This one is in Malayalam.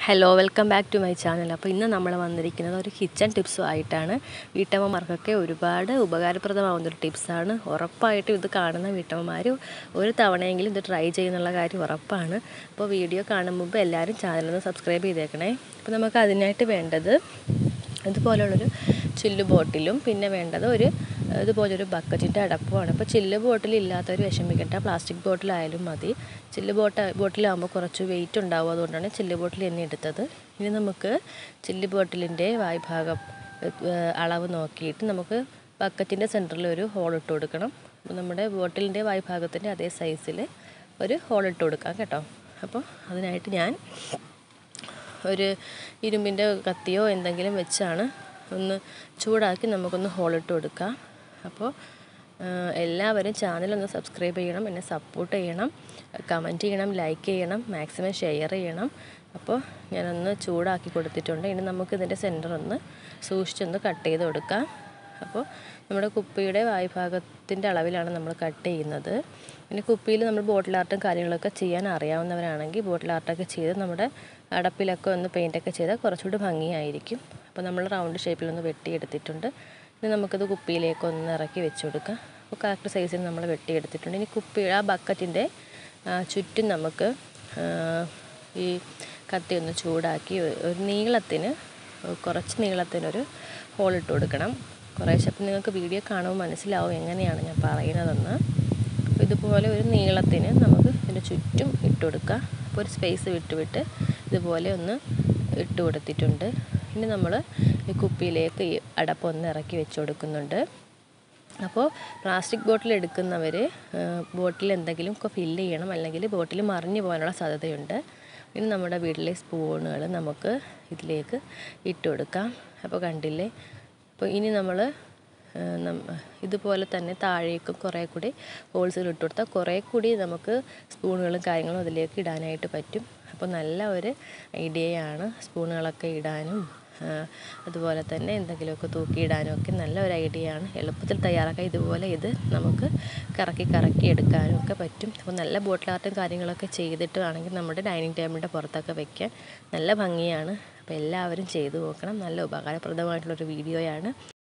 hello welcome back to my channel അപ്പോൾ ഇന്ന് നമ്മൾ വന്നിരിക്കുന്നത് ഒരു കിച്ചൺ ടിപ്സും ആയിട്ടാണ് വീട്ടമ്മമാർക്കൊക്കെ ഒരുപാട് ഉപകാരപ്രദമാവുന്ന ഒരു ടിപ്സാണ് ഉറപ്പായിട്ടും ഇത് കാണുന്ന വീട്ടമ്മമാർ ഒരു തവണയെങ്കിലും ഇത് ട്രൈ ചെയ്യുന്നുള്ള കാര്യം ഉറപ്പാണ് അപ്പോൾ വീഡിയോ കാണും മുമ്പ് എല്ലാവരും ചാനലൊന്ന് സബ്സ്ക്രൈബ് ചെയ്തേക്കണേ അപ്പോൾ നമുക്ക് അതിനായിട്ട് വേണ്ടത് ഇതുപോലുള്ളൊരു ചില്ല് ബോട്ടിലും പിന്നെ വേണ്ടത് ഒരു ഇതുപോലൊരു ബക്കറ്റിൻ്റെ അടപ്പുമാണ് അപ്പോൾ ചില്ല് ബോട്ടിൽ ഇല്ലാത്തവർ വിഷമിക്കണ്ട പ്ലാസ്റ്റിക് ബോട്ടിലായാലും മതി ചില്ല് ബോട്ട ബോട്ടിലാകുമ്പോൾ കുറച്ച് വെയിറ്റ് ഉണ്ടാവും അതുകൊണ്ടാണ് ചില്ല് ബോട്ടിൽ തന്നെ എടുത്തത് ഇനി നമുക്ക് ചില്ല് ബോട്ടിലിൻ്റെ വായ്ഭാഗം അളവ് നോക്കിയിട്ട് നമുക്ക് ബക്കറ്റിൻ്റെ സെൻറ്ററിൽ ഒരു ഹോൾ ഇട്ട് കൊടുക്കണം അപ്പോൾ നമ്മുടെ ബോട്ടിലിൻ്റെ വായ്ഭാഗത്തിൻ്റെ അതേ സൈസിൽ ഒരു ഹോൾ ഇട്ട് കൊടുക്കാം കേട്ടോ അപ്പോൾ അതിനായിട്ട് ഞാൻ ഒരു ഇരുമ്പിൻ്റെ കത്തിയോ എന്തെങ്കിലും വെച്ചാണ് ഒന്ന് ചൂടാക്കി നമുക്കൊന്ന് ഹോളിട്ട് കൊടുക്കാം അപ്പോൾ എല്ലാവരും ചാനലൊന്ന് സബ്സ്ക്രൈബ് ചെയ്യണം എന്നെ സപ്പോർട്ട് ചെയ്യണം കമൻറ്റ് ചെയ്യണം ലൈക്ക് ചെയ്യണം മാക്സിമം ഷെയർ ചെയ്യണം അപ്പോൾ ഞാനൊന്ന് ചൂടാക്കി കൊടുത്തിട്ടുണ്ട് ഇനി നമുക്ക് ഇതിൻ്റെ സെൻറ്റർ ഒന്ന് സൂക്ഷിച്ചൊന്ന് കട്ട് ചെയ്ത് കൊടുക്കാം അപ്പോൾ നമ്മുടെ കുപ്പിയുടെ വായ്ഭാഗത്തിൻ്റെ അളവിലാണ് നമ്മൾ കട്ട് ചെയ്യുന്നത് പിന്നെ കുപ്പിയിൽ നമ്മൾ ബോട്ടിൽ ആർട്ടും കാര്യങ്ങളൊക്കെ ചെയ്യാൻ അറിയാവുന്നവരാണെങ്കിൽ ബോട്ടിൽ ആർട്ടൊക്കെ ചെയ്ത് നമ്മുടെ അടപ്പിലൊക്കെ ഒന്ന് പെയിൻറ്റൊക്കെ ചെയ്താൽ കുറച്ചുകൂടി ഭംഗിയായിരിക്കും അപ്പോൾ നമ്മൾ റൗണ്ട് ഷേപ്പിലൊന്ന് വെട്ടിയെടുത്തിട്ടുണ്ട് ഇനി നമുക്കത് കുപ്പിയിലേക്ക് ഒന്ന് ഇറക്കി വെച്ച് കൊടുക്കാം അപ്പോൾ കറക്റ്റ് സൈസിൽ നമ്മൾ വെട്ടിയെടുത്തിട്ടുണ്ട് ഇനി കുപ്പി ആ ബക്കറ്റിൻ്റെ ചുറ്റും നമുക്ക് ഈ കത്തി ഒന്ന് ചൂടാക്കി ഒരു നീളത്തിന് കുറച്ച് നീളത്തിനൊരു ഹോളിട്ട് കൊടുക്കണം കുറേശ്ശെ അപ്പം നിങ്ങൾക്ക് വീഡിയോ കാണുമ്പോൾ മനസ്സിലാവും എങ്ങനെയാണ് ഞാൻ പറയുന്നതെന്ന് അപ്പോൾ ഇതുപോലെ ഒരു നീളത്തിന് നമുക്ക് ഇതിൻ്റെ ചുറ്റും ഇട്ട് കൊടുക്കുക അപ്പോൾ ഒരു സ്പേസ് വിട്ട് വിട്ട് ഇതുപോലെ ഒന്ന് ഇട്ട് കൊടുത്തിട്ടുണ്ട് ഇനി നമ്മൾ ഈ കുപ്പിയിലേക്ക് ഈ അടപ്പൊന്ന് ഇറക്കി വെച്ച് കൊടുക്കുന്നുണ്ട് അപ്പോൾ പ്ലാസ്റ്റിക് ബോട്ടിൽ എടുക്കുന്നവർ ബോട്ടിൽ എന്തെങ്കിലും ഒക്കെ ഫില്ല് ചെയ്യണം അല്ലെങ്കിൽ ബോട്ടിൽ മറിഞ്ഞു പോകാനുള്ള സാധ്യതയുണ്ട് ഇനി നമ്മുടെ വീട്ടിലെ സ്പൂണുകൾ നമുക്ക് ഇതിലേക്ക് ഇട്ട് കൊടുക്കാം അപ്പോൾ കണ്ടില്ലേ അപ്പോൾ ഇനി നമ്മൾ ഇതുപോലെ തന്നെ താഴേക്കും കുറേ കൂടി ഹോൾസുകൾ ഇട്ട് കൊടുത്താൽ കുറേ കൂടി നമുക്ക് സ്പൂണുകളും കാര്യങ്ങളും അതിലേക്ക് ഇടാനായിട്ട് പറ്റും അപ്പോൾ നല്ല ഒരു ഐഡിയയാണ് സ്പൂണുകളൊക്കെ ഇടാനും അതുപോലെ തന്നെ എന്തെങ്കിലുമൊക്കെ തൂക്കിയിടാനും ഒക്കെ നല്ല ഒരു ഐഡിയ ആണ് എളുപ്പത്തിൽ തയ്യാറാക്കാൻ ഇതുപോലെ ഇത് നമുക്ക് കറക്കി കറക്കി എടുക്കാനും ഒക്കെ പറ്റും അപ്പോൾ നല്ല ബോട്ടിൽ ആർട്ടും കാര്യങ്ങളൊക്കെ ചെയ്തിട്ട് ആണെങ്കിൽ നമ്മുടെ ഡൈനിങ് ടേബിളിൻ്റെ പുറത്തൊക്കെ വെക്കാൻ നല്ല ഭംഗിയാണ് അപ്പോൾ എല്ലാവരും ചെയ്തു നോക്കണം നല്ല ഉപകാരപ്രദമായിട്ടുള്ളൊരു വീഡിയോയാണ്